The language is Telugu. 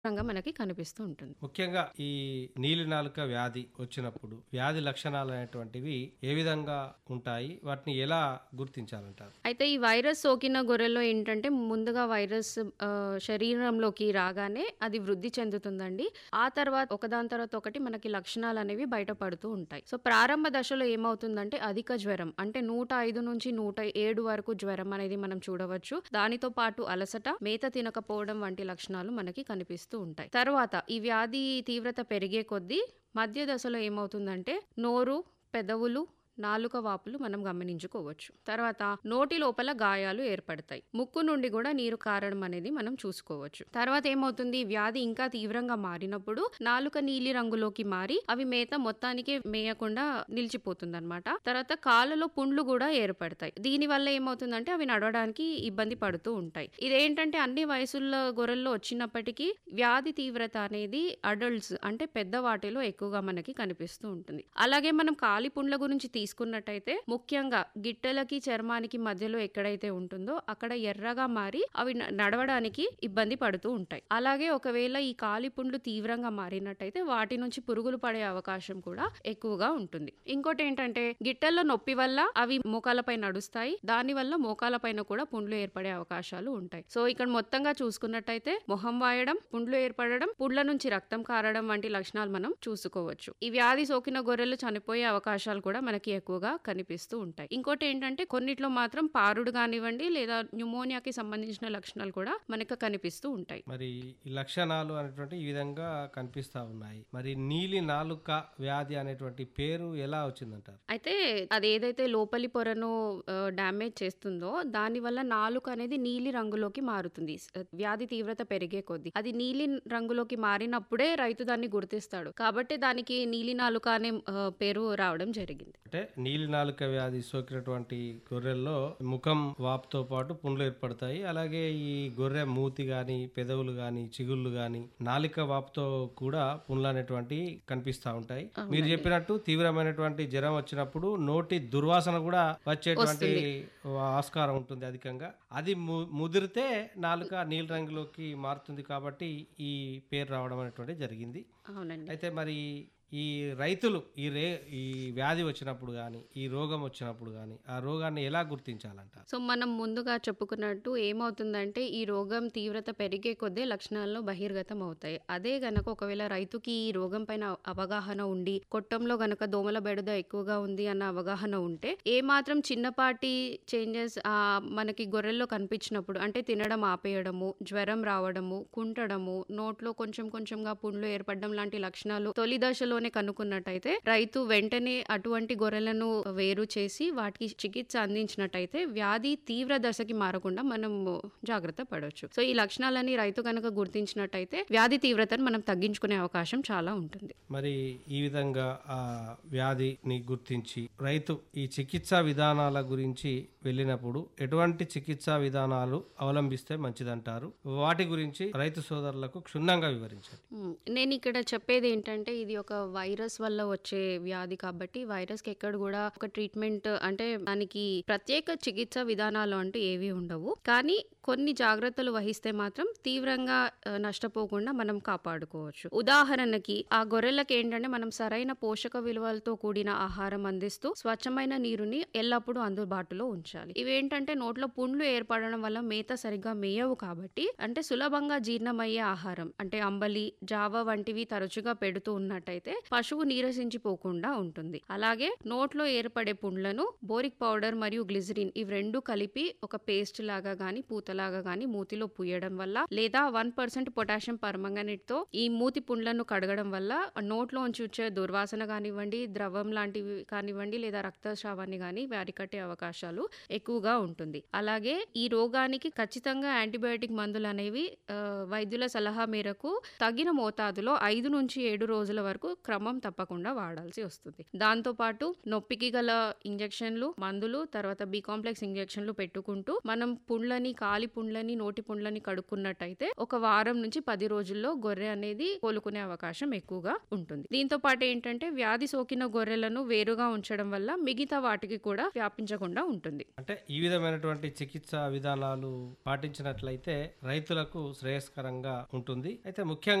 రంగా మనకి కనిపిస్తూ ఉంటుంది ముఖ్యంగా ఈ నీలి నాలుక వ్యాధి వచ్చినప్పుడు వ్యాధి లక్షణాలు అనేటువంటివి ఏ విధంగా ఉంటాయి వాటిని ఎలా గుర్తించాలంటారు అయితే ఈ వైరస్ సోకిన గొర్రెల్లో ఏంటంటే ముందుగా వైరస్ ఆ, శరీరంలోకి రాగానే అది వృద్ధి చెందుతుందండి ఆ తర్వాత ఒకదాని తర్వాత ఒకటి మనకి లక్షణాలు అనేవి బయటపడుతూ ఉంటాయి సో ప్రారంభ దశలో ఏమవుతుందంటే అధిక జ్వరం అంటే నూట ఐదు నుంచి నూట ఏడు వరకు జ్వరం అనేది మనం చూడవచ్చు దానితో పాటు అలసట మేత తినకపోవడం వంటి లక్షణాలు మనకి కనిపిస్తూ ఉంటాయి తర్వాత ఈ వ్యాధి తీవ్రత పెరిగే కొద్దీ మధ్య దశలో ఏమవుతుందంటే నోరు పెదవులు నాలుక వాపులు మనం గమనించుకోవచ్చు తర్వాత నోటి లోపల గాయాలు ఏర్పడతాయి ముక్కు నుండి కూడా నీరు కారడం అనేది మనం చూసుకోవచ్చు తర్వాత ఏమవుతుంది వ్యాధి ఇంకా తీవ్రంగా మారినప్పుడు నాలుక నీలి రంగులోకి మారి అవి మేత మొత్తానికే మేయకుండా నిలిచిపోతుంది అనమాట తర్వాత కాళ్ళలో పుండ్లు కూడా ఏర్పడతాయి దీని వల్ల ఏమవుతుందంటే అవి నడవడానికి ఇబ్బంది పడుతూ ఉంటాయి ఇదేంటంటే అన్ని వయసుల్లో గొర్రెల్లో వచ్చినప్పటికీ వ్యాధి తీవ్రత అనేది అడల్ట్స్ అంటే పెద్ద వాటిలో ఎక్కువగా మనకి కనిపిస్తూ ఉంటుంది అలాగే మనం కాలి పుండ్ల గురించి తీసుకున్నట్టయితే ముఖ్యంగా గిట్టెలకి చర్మానికి మధ్యలో ఎక్కడైతే ఉంటుందో అక్కడ ఎర్రగా మారి అవి న- నడవడానికి ఇబ్బంది పడుతూ ఉంటాయి అలాగే ఒకవేళ ఈ కాలి పుండ్లు తీవ్రంగా మారినట్టయితే వాటి నుంచి పురుగులు పడే అవకాశం కూడా ఎక్కువగా ఉంటుంది ఇంకోటి ఏంటంటే గిట్టెల్లో నొప్పి వల్ల అవి మోకాలపై నడుస్తాయి దాని వల్ల మోకాలపైన కూడా పుండ్లు ఏర్పడే అవకాశాలు ఉంటాయి సో ఇక్కడ మొత్తంగా చూసుకున్నట్టయితే మొహం వాయడం పుండ్లు ఏర్పడడం పుండ్ల నుంచి రక్తం కారడం వంటి లక్షణాలు మనం చూసుకోవచ్చు ఈ వ్యాధి సోకిన గొర్రెలు చనిపోయే అవకాశాలు కూడా మనకి ఎక్కువగా కనిపిస్తూ ఉంటాయి ఇంకోటి ఏంటంటే కొన్నిట్లో మాత్రం పారుడు కానివ్వండి లేదా న్యూమోనియాకి సంబంధించిన లక్షణాలు కూడా మనకు కనిపిస్తూ ఉంటాయి మరి ఈ లక్షణాలు అనేటువంటి ఈ విధంగా కనిపిస్తా ఉన్నాయి మరి నీలి నాలుక వ్యాధి అనేటువంటి పేరు ఎలా వచ్చిందంటారు అయితే అది ఏదైతే లోపలి పొరను డ్యామేజ్ చేస్తుందో దాని వల్ల నాలుక అనేది నీలి రంగులోకి మారుతుంది స- వ్యాధి తీవ్రత పెరిగే కొద్దీ అది నీలి రంగులోకి మారినప్పుడే రైతు దాన్ని గుర్తిస్తాడు కాబట్టి దానికి నీలి నాలుక అనే ఆ, పేరు రావడం జరిగింది అంటే నీలి నాలుక వ్యాధి సోకినటువంటి గొర్రెల్లో ముఖం వాపుతో పాటు పుండ్లు ఏర్పడతాయి అలాగే ఈ గొర్రె మూతి గాని పెదవులు గాని చిగుళ్ళు గాని నాలిక వాపుతో కూడా పుండ్లు అనేటువంటి కనిపిస్తా ఉంటాయి మీరు చెప్పినట్టు తీవ్రమైనటువంటి జ్వరం వచ్చినప్పుడు నోటి దుర్వాసన కూడా వచ్చేటువంటి ఆస్కారం ఉంటుంది అధికంగా అది ము- ముదిరితే నాలుక నీలి రంగులోకి మారుతుంది కాబట్టి ఈ పేరు రావడం అనేటువంటి జరిగింది అవునండి అయితే మరి ఈ రైతులు ఈ రే ఈ వ్యాధి వచ్చినప్పుడు కానీ ఈ రోగం వచ్చినప్పుడు కానీ ఆ రోగాన్ని ఎలా గుర్తించాలంటారు సో మనం ముందుగా చెప్పుకున్నట్టు ఏమవుతుందంటే ఈ రోగం తీవ్రత పెరిగే కొద్దే లక్షణాల్లో బహిర్గతం అవుతాయి అదే గనక ఒకవేళ రైతుకి ఈ రోగం పైన అవగాహన ఉండి కొట్టంలో గనక దోమల బెడద ఎక్కువగా ఉంది అన్న అవగాహన ఉంటే ఏ మాత్రం చిన్నపాటి చేంజెస్ మనకి గొర్రెల్లో కనిపించినప్పుడు అంటే తినడం ఆపేయడము జ్వరం రావడము కుంటడము నోట్లో కొంచెం కొంచెంగా పుండ్లు ఏర్పడడం లాంటి లక్షణాలు తొలి దశలోనే కనుక్కున్నట్టయితే రైతు వెంటనే అటువంటి గొర్రెలను వేరు చేసి వాటికి చికిత్స అందించినట్టయితే వ్యాధి తీవ్ర దశకి మారకుండా మనం జాగ్రత్త పడవచ్చు సో ఈ లక్షణాలని రైతు కనుక గుర్తించినట్టయితే వ్యాధి తీవ్రతను మనం తగ్గించుకునే అవకాశం చాలా ఉంటుంది మరి ఈ విధంగా ఆ వ్యాధిని గుర్తించి రైతు ఈ చికిత్సా విధానాల గురించి వెళ్ళినప్పుడు ఎటువంటి చికిత్సా విధానాలు అవలంబిస్తే మంచిదంటారు వాటి గురించి రైతు సోదరులకు క్షుణ్ణంగా వివరించండి మ్మ్. నేను ఇక్కడ చెప్పేది ఏంటంటే ఇది ఒక వైరస్ వల్ల వచ్చే వ్యాధి కాబట్టి వైరస్ కి ఎక్కడ కూడా ఒక ట్రీట్మెంట్ అంటే దానికి ప్రత్యేక చికిత్స విధానాలు అంటూ ఏవి ఉండవు కానీ కొన్ని జాగ్రత్తలు వహిస్తే మాత్రం తీవ్రంగా ఆ, నష్టపోకుండా మనం కాపాడుకోవచ్చు ఉదాహరణకి ఆ గొర్రెలకి ఏంటంటే మనం సరైన పోషక విలువలతో కూడిన ఆహారం అందిస్తూ స్వచ్ఛమైన నీరుని ఎల్లప్పుడూ అందుబాటులో ఉంచాలి ఇవేంటంటే నోట్లో పుండ్లు ఏర్పడడం వల్ల మేత సరిగ్గా మేయవు కాబట్టి అంటే సులభంగా జీర్ణమయ్యే ఆహారం అంటే అంబలి జావ వంటివి తరచుగా పెడుతూ ఉన్నట్టయితే పశువు నీరసించిపోకుండా ఉంటుంది అలాగే నోట్లో ఏర్పడే పుండ్లను బోరిక్ పౌడర్ మరియు గ్లిజరిన్ ఇవి రెండు కలిపి ఒక పేస్ట్ లాగా గాని పూతలాగా గాని మూతిలో పూయడం వల్ల లేదా వన్ పర్సెంట్ పొటాషియం పర్మంగనేట్ తో ఈ మూతి పుండ్లను కడగడం వల్ల నోట్లోంచి వచ్చే దుర్వాసన కానివ్వండి ద్రవం లాంటివి కానివ్వండి లేదా రక్తస్రావాన్ని కానీ కట్టే అవకాశాలు ఎక్కువగా ఉంటుంది అలాగే ఈ రోగానికి ఖచ్చితంగా యాంటీబయాటిక్ మందులు అనేవి ఆ, వైద్యుల సలహా మేరకు తగిన మోతాదులో ఐదు నుంచి ఏడు రోజుల వరకు క్రమం తప్పకుండా వాడాల్సి వస్తుంది దాంతో పాటు నొప్పికి గల ఇంజెక్షన్లు మందులు తర్వాత బి కాంప్లెక్స్ ఇంజెక్షన్లు పెట్టుకుంటూ మనం పుండ్లని కాలి పుండ్లని నోటి పుండ్లని కడుక్కున్నట్టయితే ఒక వారం నుంచి పది రోజుల్లో గొర్రె అనేది కోలుకునే అవకాశం ఎక్కువగా ఉంటుంది దీంతో పాటు ఏంటంటే వ్యాధి సోకిన గొర్రెలను వేరుగా ఉంచడం వల్ల మిగతా వాటికి కూడా వ్యాపించకుండా ఉంటుంది అంటే ఈ విధమైనటువంటి చికిత్స విధానాలు పాటించినట్లయితే రైతులకు శ్రేయస్కరంగా ఉంటుంది అయితే ముఖ్యంగా